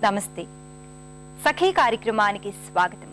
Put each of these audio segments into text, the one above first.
నమస్తే సఖీ కార్యక్రమానికి స్వాగతం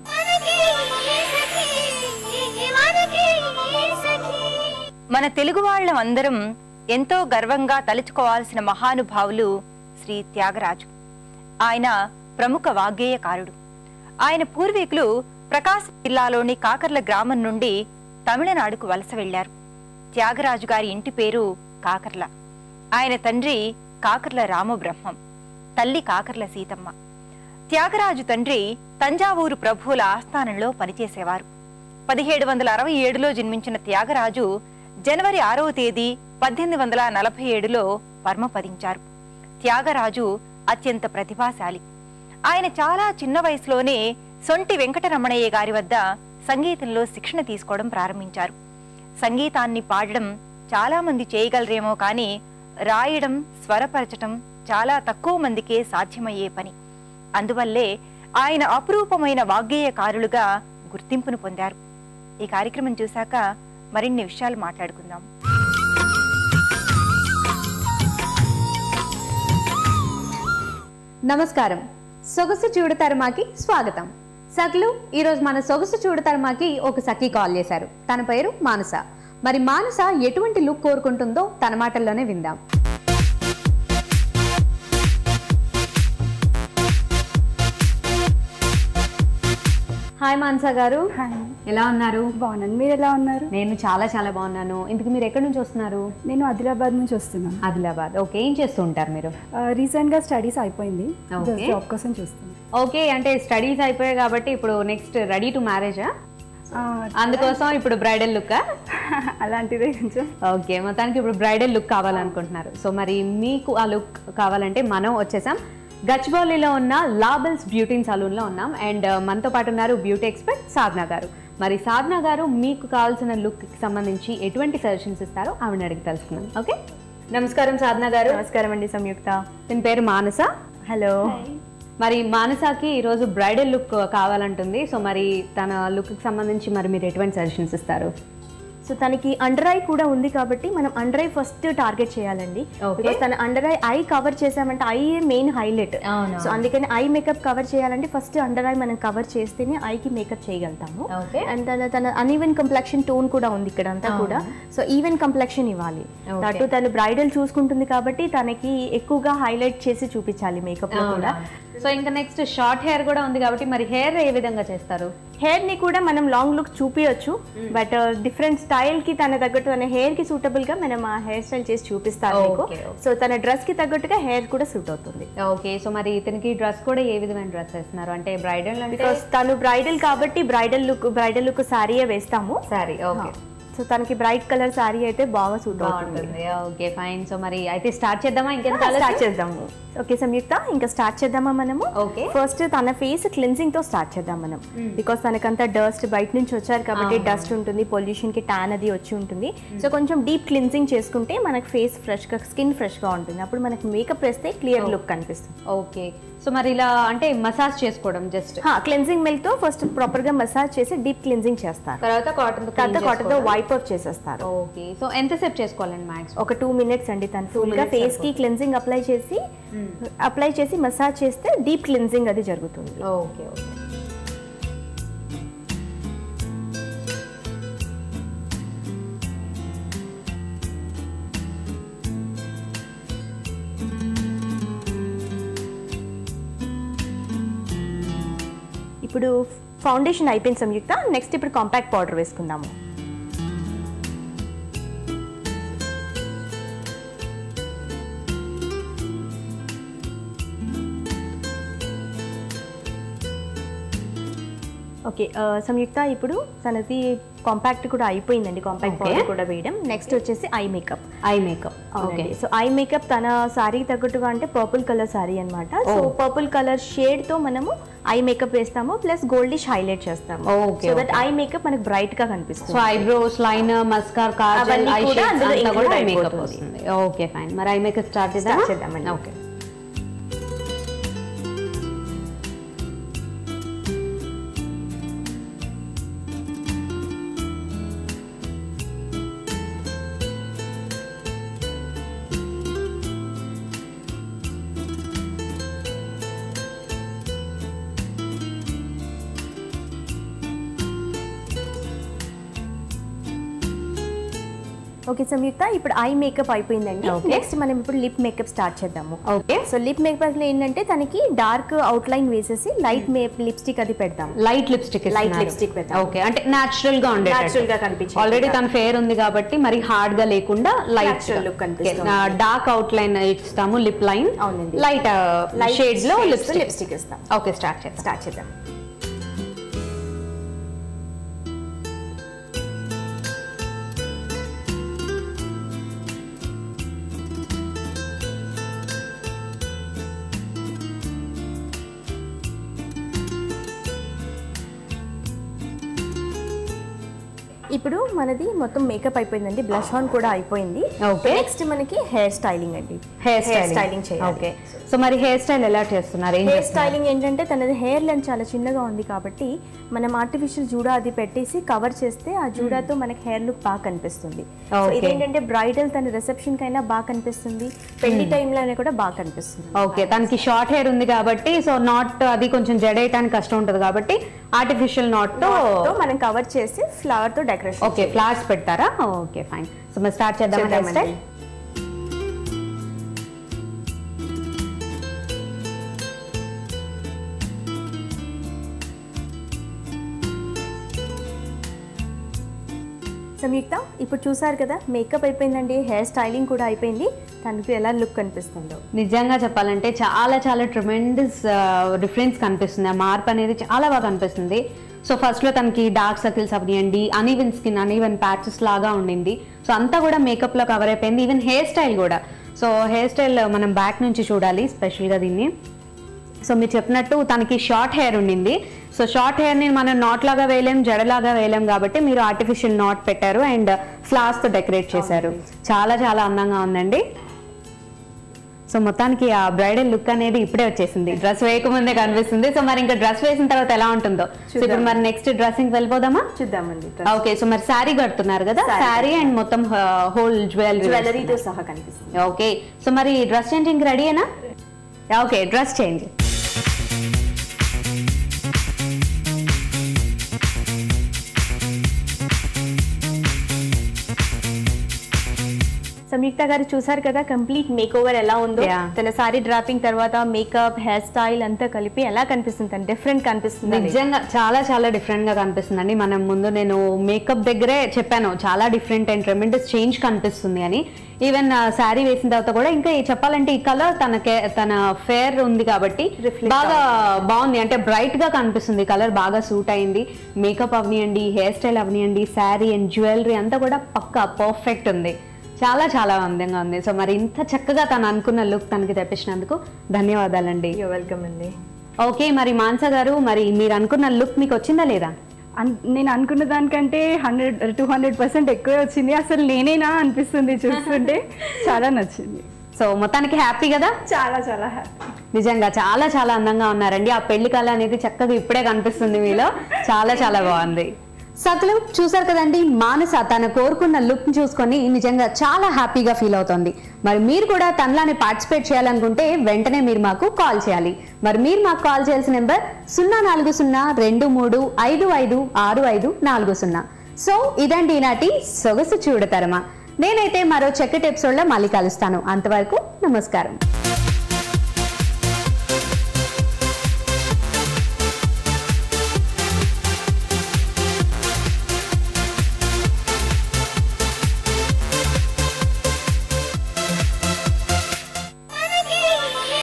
మన తెలుగు వాళ్ళం అందరం ఎంతో గర్వంగా తలుచుకోవాల్సిన మహానుభావులు శ్రీ త్యాగరాజు ఆయన ప్రముఖ వాగ్గేయకారుడు ఆయన పూర్వీకులు ప్రకాశం జిల్లాలోని కాకర్ల గ్రామం నుండి తమిళనాడుకు వలస వెళ్లారు త్యాగరాజు గారి ఇంటి పేరు కాకర్ల ఆయన తండ్రి కాకర్ల రామబ్రహ్మం తల్లి కాకర్ల సీతమ్మ త్యాగరాజు తండ్రి తంజావూరు ప్రభువుల ఆస్థానంలో పనిచేసేవారు పదిహేడు వందల అరవై ఏడులో జన్మించిన త్యాగరాజు జనవరి ఆరవ తేదీ పద్దెనిమిది వందల నలభై ఏడులో పరమపదించారు త్యాగరాజు అత్యంత ప్రతిభాశాలి ఆయన చాలా చిన్న వయసులోనే సొంటి వెంకటరమణయ్య గారి వద్ద సంగీతంలో శిక్షణ తీసుకోవడం ప్రారంభించారు సంగీతాన్ని పాడడం చాలా మంది చేయగలరేమో కానీ రాయడం స్వరపరచటం చాలా తక్కువ మందికే సాధ్యమయ్యే పని అందువల్లే ఆయన అపురూపమైన వాగ్గేయకారులుగా గుర్తింపును పొందారు ఈ కార్యక్రమం చూశాక మరిన్ని విషయాలు మాట్లాడుకుందాం నమస్కారం సొగసు చూడతరమాకి స్వాగతం సకులు ఈరోజు మన సొగసు చూడతరమాకి ఒక సఖి కాల్ చేశారు తన పేరు మానస మరి మానస ఎటువంటి లుక్ కోరుకుంటుందో తన మాటల్లోనే విందాం హాయ్ మానస గారు హాయ్ ఎలా ఉన్నారు బాగున్నాను మీరు ఎలా ఉన్నారు నేను చాలా చాలా బాగున్నాను ఇంతకు మీరు ఎక్కడి నుంచి వస్తున్నారు నేను ఆదిలాబాద్ నుంచి వస్తున్నాను ఆదిలాబాద్ ఓకే ఏం చేస్తూ ఉంటారు మీరు రీసెంట్ గా స్టడీస్ అయిపోయింది Okay. జాబ్ కోసం చూస్తున్నాను ఓకే అంటే స్టడీస్ అయిపోయాయి కాబట్టి ఇప్పుడు నెక్స్ట్ రెడీ టు మ్యారేజా ఆ, అందుకోసం ఇప్పుడు బ్రైడల్ లుక్ అలాంటిదే కొంచెం ఓకే మొత్తానికి ఇప్పుడు బ్రైడల్ లుక్ కావాలనుకుంటున్నారు సో మరి మీకు ఆ లుక్ కావాలంటే మనం వచ్చేసాం గచ్చిబౌలిలో ఉన్న లాబల్స్ బ్యూటీ సలూన్లో ఉన్నాం అండ్ మనతో పాటు ఉన్నారు బ్యూటీ ఎక్స్పర్ట్ సాధన గారు మరి సాధన గారు మీకు కావాల్సిన లుక్కి సంబంధించి ఎటువంటి సజెషన్స్ ఇస్తారో ఆవిడ అడిగి తెలుసుకుందాం ఓకే నమస్కారం సాధన గారు నమస్కారం అండి సంయుక్త దీని పేరు మానస హలో మరి మానసాకి ఈరోజు బ్రైడల్ లుక్ కావాలంటుంది సో మరి తన లుక్కి సంబంధించి మరి మీరు ఎటువంటి సజెషన్స్ ఇస్తారు సో తనకి అండర్ ఐ కూడా ఉంది కాబట్టి మనం అండర్ ఐ ఫస్ట్ టార్గెట్ చేయాలండి Okay. బికాస్ తన అండర్ ఐ ఐ కవర్ చేసామంటే ఐ మెయిన్ హైలైట్ అవును. సో అందుకని ఐ మేకప్ కవర్ చేయాలంటే ఫస్ట్ అండర్ ఐ మనం కవర్ చేస్తేనే ఐకి మేకప్ చేయగలుగుతాము Okay. అండ్ తన తన అన్ఈవెన్ కంప్లెక్షన్ టోన్ కూడా ఉంది ఇక్కడ అంతా కూడా సో ఈవెన్ కంప్లెక్షన్ ఇవ్వాలి Okay. దట్టు తను బ్రైడల్ చూసుకుంటుంది కాబట్టి తనకి ఎక్కువగా హైలైట్ చేసి చూపించాలి మేకప్ లో కూడా సో ఇంకా నెక్స్ట్ షార్ట్ హెయిర్ కూడా ఉంది కాబట్టి మరి హెయిర్ ఏ విధంగా చేస్తారు హెయిర్ ని కూడా మనం లాంగ్ లుక్ చూపించచ్చు బట్ డిఫరెంట్ స్టైల్ కి తన తగ్గట్టు తన హెయిర్ కి సూటబుల్ గా మనం ఆ హెయిర్ స్టైల్ చేసి చూపిస్తాను మీకు Okay, okay. సో తన డ్రెస్ కి తగ్గట్టుగా హెయిర్ కూడా సూట్ అవుతుంది ఓకే సో మరి ఇతనికి డ్రెస్ కూడా ఏ విధమైన డ్రెస్ వేస్తున్నారు అంటే బ్రైడల్ అంటే బికాస్ తను బ్రైడల్ కాబట్టి బ్రైడల్ లుక్ బ్రైడల్ లుక్ సారీయే వేస్తాము సారీ ఓకే సో తనకి బ్రైట్ కలర్ సారీ అయితే బాగా సూట్ అవుతుంది బాగుంటుంది ఓకే ఫైన్ సో మరి అయితే స్టార్ట్ చేద్దామా ఇంకెంత స్టార్ట్ చేద్దాము ఓకే సంయుక్త ఇంకా స్టార్ట్ చేద్దామా మనము Okay. ఫస్ట్ తన ఫేస్ క్లిన్సింగ్ తో స్టార్ట్ చేద్దాం మనం బికాస్ తనకంతా డస్ట్ బయట నుంచి వచ్చారు కాబట్టి డస్ట్ ఉంటుంది పొల్యూషన్ కి ట్యాన్ అది వచ్చి ఉంటుంది సో కొంచెం డీప్ క్లిన్సింగ్ చేసుకుంటే మనకి ఫేస్ ఫ్రెష్ గా స్కిన్ ఫ్రెష్ గా ఉంటుంది అప్పుడు మనకి మేకప్ వేస్తే క్లియర్ లుక్ కనిపిస్తుంది ఓకే సో మరి ఇలా అంటే మసాజ్ చేసుకోవడం జస్ట్ క్లిన్సింగ్ మిల్క్ తో ఫస్ట్ ప్రాపర్ గా మసాజ్ చేసి డీప్ క్లిన్సింగ్ చేస్తారు తర్వాత కాటన్ తర్వాత కాటన్ తో వైప్ అప్ చేసేస్తారు ఓకే సో ఎంతసేపు చేసుకోవాలండి మ్యాక్స్ ఒక టూ మినిట్స్ అండి తను ఫుల్ గా ఫేస్ కి క్లిన్సింగ్ అప్లై చేసి అప్లై చేసి మసాజ్ చేస్తే డీప్ క్లిన్సింగ్ అది జరుగుతుంది ఓకే ఓకే ఇప్పుడు ఫౌండేషన్ అయిపోయింది సంయుక్త నెక్స్ట్ ఇప్పుడు కాంపాక్ట్ పౌడర్ వేసుకుందాము ఓకే ఆ, సంయుక్త ఇప్పుడు తనది కాంపాక్ట్ కూడా అయిపోయిందండి కాంపాక్ట్ Okay. పౌడర్ కూడా వేయడం నెక్స్ట్ వచ్చేసి eye makeup eye makeup okay so eye makeup తన సారీ తగ్గట్టుగా అంటే పర్పుల్ కలర్ సారీ అన్నమాట సో పర్పుల్ కలర్ షేడ్ తో మనము ఐ మేకప్ వేస్తాము ప్లస్ గోల్డిష్ హైలైట్ చేస్తాము Okay, so that eye makeup మనకు బ్రైట్ గా కనిపిస్తుంది so eyebrows liner mascara kajal అవన్నీ ఐ కూడా అందులో షేడ్స్ అంతా కూడా include మేకప్ అయిపోతుంది. వస్తుంది ఓకే ఫైన్ మరి ఐ మేకప్ స్టార్ట్ చేద్దాం Start చేద్దామండి. ఓకే ఓకే సంయుక్త ఇప్పుడు ఐ మేకప్ అయిపోయిందండి Okay. నెక్స్ట్ మనం ఇప్పుడు లిప్ మేకప్ స్టార్ట్ చేద్దాము ఓకే సో లిప్ మేకప్ లో ఏంటంటే తనకి డార్క్ అవుట్ లైన్ వేసేసి లైట్ లిప్స్టిక్ అది పెడదాం లైట్ లిప్స్టిక్ Light lipstick పెడతాం. ఓకే అంటే నాచురల్ గా ఉండే Natural గా కనిపించేది. ఆల్రెడీ తన ఫేర్ ఉంది కాబట్టి మరి హార్డ్ గా లేకుండా లైట్ Natural look కనిపిస్తుంది. డార్క్ అవుట్ లైన్ ఇస్తాము లిప్ లైన్ అవునండి. లైట్ షేడ్స్ లో లిప్స్టిక్ లిప్స్టిక్ ఇస్తాం ఓకే స్టార్ట్ చేద్దాం స్టార్ట్ చేద్దాం ఇప్పుడు మనది మొత్తం మేకప్ అయిపోయిందండి బ్లష్ ఆన్ కూడా అయిపోయింది Okay. నెక్స్ట్ మనకి హెయిర్ స్టైలింగ్ అండి హెయిర్ స్టైలింగ్ స్టైలింగ్ చేయాలి ఓకే సో మరి హెయిర్ స్టైల్ ఎలా చేస్తున్నారు ఏం హెయిర్ చేస్తున్నారు స్టైలింగ్ ఏంటంటే తనది హెయిర్ లెంత్ చాలా చిన్నగా ఉంది కాబట్టి మనం ఆర్టిఫిషియల్ జూడా అది పెట్టేసి కవర్ చేస్తే ఆ జూడాతో మనకి హెయిర్ లుక్ బాగా కనిపిస్తుంది సో Okay. ఇదేంటంటే బ్రైడల్ తన రిసెప్షన్ కైనా బాగా కనిపిస్తుంది పెళ్లి టైంలోనే కూడా బాగా కనిపిస్తుంది ఓకే తనకి షార్ట్ హెయిర్ ఉంది కాబట్టి సో నాట్ అది కొంచెం జడేయటానికి కష్టం ఉంటుంది కాబట్టి ఆర్టిఫిషియల్ నాట్ తో తో మనం కవర్ చేసి ఫ్లవర్ తో డెకరేషన్ ఓకే ఫ్లవర్స్ పెడతారా ఓకే ఫైన్ సో మరి స్టార్ట్ చేద్దాం హెయిర్ చేద్దామండి. స్టైల్ సంయుక్త ఇప్పుడు చూసారు కదా మేకప్ అయిపోయిందండి హెయిర్ స్టైలింగ్ కూడా అయిపోయింది తనకి ఎలా లుక్ కనిపిస్తుందో నిజంగా చెప్పాలంటే చాలా చాలా ట్రిమెండస్ డిఫరెన్స్ కనిపిస్తుంది ఆ మార్పు అనేది చాలా బాగా కనిపిస్తుంది సో ఫస్ట్లో తనకి డార్క్ సర్కిల్స్ అవనివ్వండి అనీవెన్ స్కిన్ అనీవెన్ ప్యాచెస్ లాగా ఉండింది సో అంతా కూడా మేకప్లో కవర్ అయిపోయింది ఈవెన్ హెయిర్ స్టైల్ కూడా సో హెయిర్ స్టైల్ మనం బ్యాక్ నుంచి చూడాలి స్పెషల్గా దీన్ని సో మీరు చెప్పినట్టు తనకి షార్ట్ హెయిర్ ఉండింది సో షార్ట్ హెయిర్ని మనం నాట్ లాగా వేయలేం జడలాగా వేయలేం కాబట్టి మీరు ఆర్టిఫిషియల్ నాట్ పెట్టారు అండ్ ఫ్లవర్స్తో డెకరేట్ చేశారు చాలా చాలా అందంగా ఉందండి సో మొత్తానికి ఆ బ్రైడల్ లుక్ అనేది ఇప్పుడే వచ్చేసింది డ్రెస్ వేయకముందే కనిపిస్తుంది సో మరి ఇంకా డ్రెస్ వేసిన తర్వాత ఎలా ఉంటుందో సో ఇప్పుడు మరి నెక్స్ట్ డ్రెస్సింగ్ వెళ్ళిపోదామా చూద్దామండి ఓకే సో మరి శారీ కడుతున్నారు కదా శారీ అండ్ మొత్తం హోల్ జ్యువెలరీ జ్యువెలరీతో సహా కనిపిస్తుంది ఓకే సో మరి డ్రెస్ చేంజింగ్ రెడీయేనా ఓకే డ్రెస్ చేంజ్ సంయుక్త గారు చూసారు కదా కంప్లీట్ మేక్ ఓవర్ ఎలా ఉందో Yeah. తన సారీ డ్రాపింగ్ తర్వాత మేకప్ హెయిర్ స్టైల్ అంతా కలిపి ఎలా కనిపిస్తుంది తను డిఫరెంట్ కనిపిస్తుంది అనేది. నిజంగా చాలా చాలా డిఫరెంట్ గా కనిపిస్తుందండి మనం ముందు నేను మేకప్ దగ్గరే చెప్పాను చాలా డిఫరెంట్ అండ్ ట్రెమెండస్ చేంజ్ కనిపిస్తుంది అని ఈవెన్ శారీ వేసిన తర్వాత కూడా ఇంకా ఈ చెప్పాలంటే ఈ కలర్ తనకే తన ఫేర్ ఉంది కాబట్టి Reflect బాగా బాగుంది అంటే బ్రైట్ గా కనిపిస్తుంది కలర్ బాగా సూట్ అయింది మేకప్ అవనియండి హెయిర్ స్టైల్ అవనియండి శారీ అండ్ జ్యువెలరీ అంతా కూడా పక్కా పర్ఫెక్ట్ ఉంది చాలా చాలా అందంగా ఉంది సో మరి ఇంత చక్కగా తను అనుకున్న లుక్ తనకి తెప్పించినందుకు ధన్యవాదాలండి You're welcome అండి ఓకే మరి మాన్సా గారు మరి మీరు అనుకున్న లుక్ మీకు వచ్చిందా లేదా అన్- నేను అనుకున్న దానికంటే హండ్రెడ్ టూ హండ్రెడ్ పర్సెంట్ ఎక్కువే వచ్చింది అసలు నేనేనా అనిపిస్తుంది చూస్తుంటే చాలా నచ్చింది సో మొత్తానికి హ్యాపీ కదా చాలా చాలా హ్యాపీ నిజంగా చాలా చాలా అందంగా ఉన్నారండి ఆ పెళ్లి కళ అనేది చక్కగా ఇప్పుడే కనిపిస్తుంది మీలో చాలా చాలా బాగుంది సకలు చూసారు కదండి మానస తన కోరుకున్న లుక్ చూసుకొని నిజంగా చాలా హ్యాపీగా ఫీల్ అవుతుంది మరి మీరు కూడా తనలానే పార్టిసిపేట్ చేయాలనుకుంటే వెంటనే మీరు మాకు కాల్ చేయాలి మరి మీరు మాకు కాల్ చేయాల్సిన నెంబర్ సున్నా నాలుగు సున్నా రెండు మూడు ఐదు ఐదు ఆరు ఐదు నాలుగు సున్నా సో ఇదండి ఈనాటి సొగసు చూడతరమా నేనైతే మరో చక్కటి ఎపిసోడ్లో మళ్ళీ కలుస్తాను అంతవరకు నమస్కారం